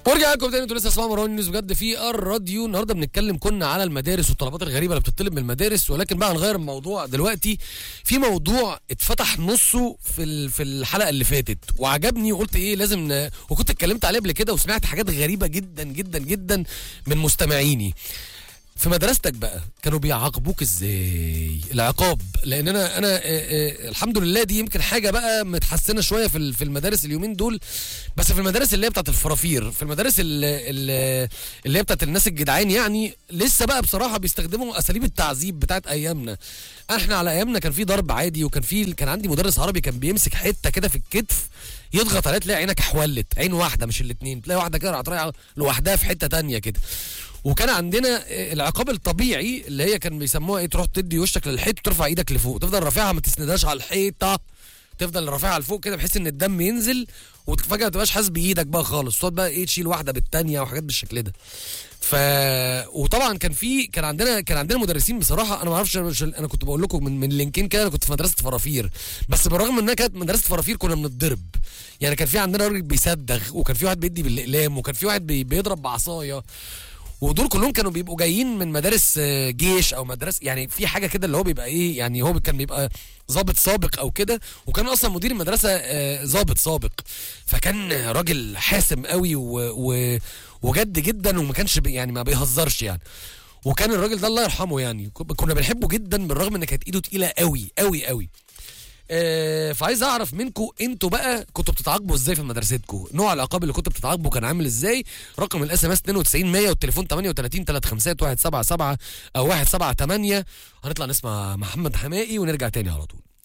ورجع لكم تاني انتوا لسه اسمعوا مروان نيوز بجد في الراديو النهارده بنتكلم كنا على المدارس والطلبات الغريبه اللي بتطلب من المدارس ولكن بقى هنغير الموضوع دلوقتي في موضوع اتفتح نصه في ال- في الحلقه اللي فاتت وعجبني وقلت ايه لازم ن... وكنت اتكلمت عليه قبل كده وسمعت حاجات غريبه جدا جدا جدا من مستمعيني في مدرستك بقى كانوا بيعاقبوك ازاي العقاب لان انا انا آه، آه، الحمد لله دي يمكن حاجه بقى متحسنه شويه في ال- في المدارس اليومين دول بس في المدارس اللي هي بتاعت الفرافير في المدارس اللي, اللي هي بتاعت الناس الجدعان يعني لسه بقى بصراحه بيستخدموا اساليب التعذيب بتاعت ايامنا احنا على ايامنا كان في ضرب عادي وكان في كان عندي مدرس عربي كان بيمسك حته كده في الكتف يضغط عليها تلاقي عينك حولت عين واحده مش الاثنين تلاقي واحده كده راحت رايحه لوحدها في حته تانية كده وكان عندنا العقاب الطبيعي اللي هي كان بيسموها ايه تروح تدي وشك للحيط وترفع ايدك لفوق تفضل رافعها ما تسندهاش على الحيطه تفضل رافعها لفوق كده بحيث ان الدم ينزل وفجاه ما تبقاش حاسس بايدك بقى خالص تقعد بقى ايه تشيل واحده بالتانيه وحاجات بالشكل ده ف وطبعا كان في كان عندنا كان عندنا مدرسين بصراحه انا ما اعرفش مش- انا كنت بقول لكم من من لينكين كده انا كنت في مدرسه فرافير بس بالرغم انها كانت مدرسه فرافير كنا بنتضرب يعني كان في عندنا راجل بيصدغ وكان في واحد بيدي بالاقلام وكان في واحد بي- بيضرب بعصايه ودول كلهم كانوا بيبقوا جايين من مدارس آه، جيش او مدرسه يعني في حاجه كده اللي هو بيبقى ايه يعني هو كان بيبقى ضابط سابق او كده وكان اصلا مدير المدرسه آه، ضابط سابق فكان راجل حاسم قوي و و وجد جدا وما كانش بي- يعني ما بيهزرش يعني وكان الراجل ده الله يرحمه يعني كنا بنحبه جدا بالرغم ان كانت ايده تقيله قوي قوي قوي آه، فعايز اعرف منكم انتوا بقى كنتوا بتتعاقبوا ازاي في مدرستكم نوع العقاب اللي كنتوا بتتعاقبوا كان عامل ازاي رقم الاس ام اس 92 100 والتليفون 38 351 177 او 178 هنطلع نسمع محمد حمائي ونرجع تاني على طول